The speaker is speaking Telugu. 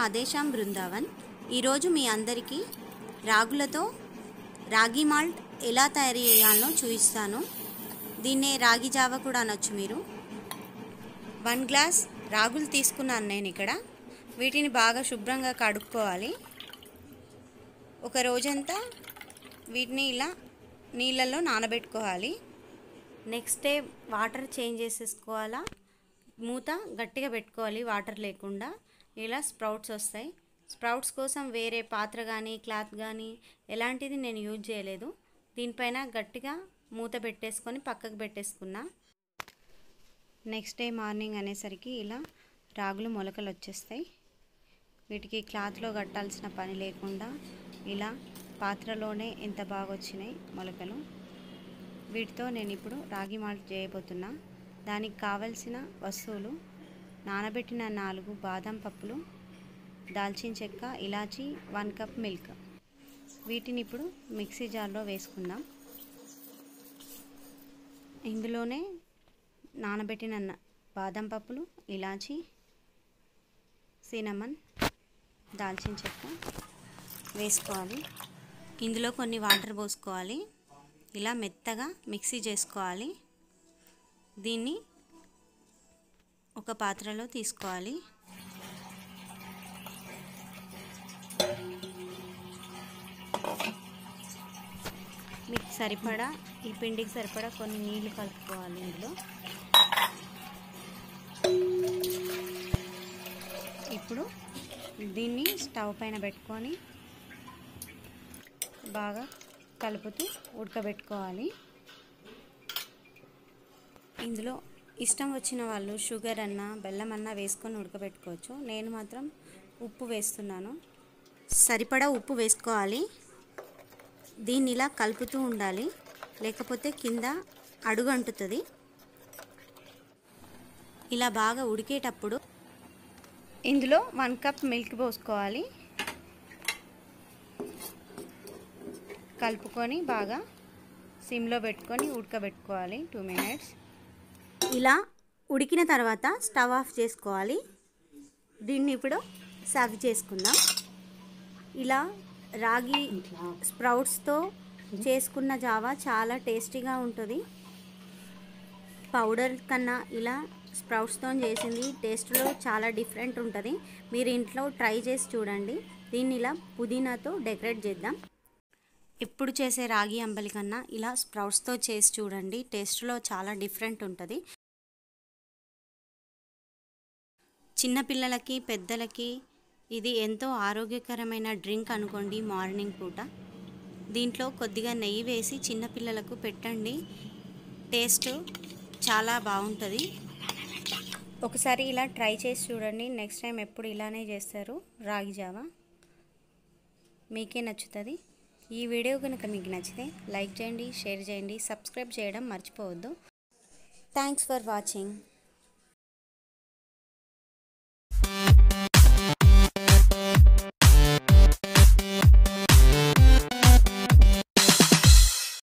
రాధేశ్యామ్ బృందావన్ ఈరోజు మీ అందరికీ రాగులతో రాగి మాల్ట్ ఎలా తయారు చేయాలో చూపిస్తాను దీన్నే రాగి జావ కూడా అనొచ్చు మీరు వన్ గ్లాస్ రాగులు తీసుకున్నాను నేను ఇక్కడ వీటిని బాగా శుభ్రంగా కడుక్కోవాలి ఒక రోజంతా వీటిని ఇలా నీళ్ళల్లో నానబెట్టుకోవాలి నెక్స్ట్ డే వాటర్ చేంజ్ చేసేసుకోవాలా మూత గట్టిగా పెట్టుకోవాలి వాటర్ లేకుండా ఇలా స్ప్రౌట్స్ వస్తాయి స్ప్రౌట్స్ కోసం వేరే పాత్ర కానీ క్లాత్ కానీ ఎలాంటిది నేను యూజ్ చేయలేదు దీనిపైన గట్టిగా మూత పెట్టేసుకొని పక్కకు పెట్టేసుకున్నా నెక్స్ట్ డే మార్నింగ్ అనేసరికి ఇలా రాగులు మొలకలు వచ్చేస్తాయి వీటికి క్లాత్లో కట్టాల్సిన పని లేకుండా ఇలా పాత్రలోనే ఎంత బాగా వచ్చినాయి మొలకలు వీటితో నేను ఇప్పుడు రాగి మాల్ట్ చేయబోతున్నా దానికి కావలసిన వస్తువులు నానబెట్టిన నాలుగు బాదం పప్పులు దాల్చిన చెక్క ఇలాచి వన్ కప్ మిల్క్ వీటిని ఇప్పుడు మిక్సీ జార్లో వేసుకుందాం ఇందులోనే నానబెట్టిన న- బాదం పప్పులు ఇలాచి సినమన్ దాల్చిన చెక్క వేసుకోవాలి ఇందులో కొన్ని వాటర్ పోసుకోవాలి ఇలా మెత్తగా మిక్సీ చేసుకోవాలి దీన్ని ఒక పాత్రలో తీసుకోవాలి మీకు సరిపడా ఈ పిండికి సరిపడా కొన్ని నీళ్లు కలుపుకోవాలి ఇందులో ఇప్పుడు దీన్ని స్టవ్ పైన పెట్టుకొని బాగా కలుపుతూ ఉడకబెట్టుకోవాలి ఇందులో ఇష్టం వచ్చిన వాళ్ళు షుగర్ అన్నా బెల్లం అన్నా వేసుకొని ఉడకబెట్టుకోవచ్చు నేను మాత్రం ఉప్పు వేస్తున్నాను సరిపడా ఉప్పు వేసుకోవాలి దీన్ని ఇలా కలుపుతూ ఉండాలి లేకపోతే కింద అడుగు అంటుతుంది ఇలా బాగా ఉడికేటప్పుడు ఇందులో వన్ కప్ మిల్క్ పోసుకోవాలి కలుపుకొని బాగా సిమ్లో పెట్టుకొని ఉడకబెట్టుకోవాలి టూ మినిట్స్ ఇలా ఉడికిన తర్వాత స్టవ్ ఆఫ్ చేసుకోవాలి దీన్ని ఇప్పుడు సర్వ్ చేసుకుందాం ఇలా రాగి స్ప్రౌట్స్తో చేసుకున్న జావా చాలా టేస్టీగా ఉంటుంది పౌడర్ కన్నా ఇలా స్ప్రౌట్స్తో చేసింది టేస్ట్లో చాలా డిఫరెంట్ ఉంటుంది మీరు ఇంట్లో ట్రై చేసి చూడండి దీన్ని ఇలా పుదీనాతో డెకరేట్ చేద్దాం ఎప్పుడు చేసే రాగి అంబలి కన్నా ఇలా స్ప్రౌట్స్తో చేసి చూడండి టేస్ట్లో చాలా డిఫరెంట్ ఉంటుంది చిన్నపిల్లలకి పెద్దలకి ఇది ఎంతో ఆరోగ్యకరమైన డ్రింక్ అనుకోండి మార్నింగ్ పూట దీంట్లో కొద్దిగా నెయ్యి వేసి చిన్నపిల్లలకు పెట్టండి టేస్ట్ చాలా బాగుంటుంది ఒకసారి ఇలా ట్రై చేసి చూడండి నెక్స్ట్ టైం ఎప్పుడు ఇలానే చేస్తారు రాగి జావా మీకే నచ్చుతుంది ఈ వీడియో కనుక మీకు నచ్చితే లైక్ చేయండి షేర్ చేయండి సబ్స్క్రైబ్ చేయడం మర్చిపోవద్దు థ్యాంక్స్ ఫర్ వాచింగ్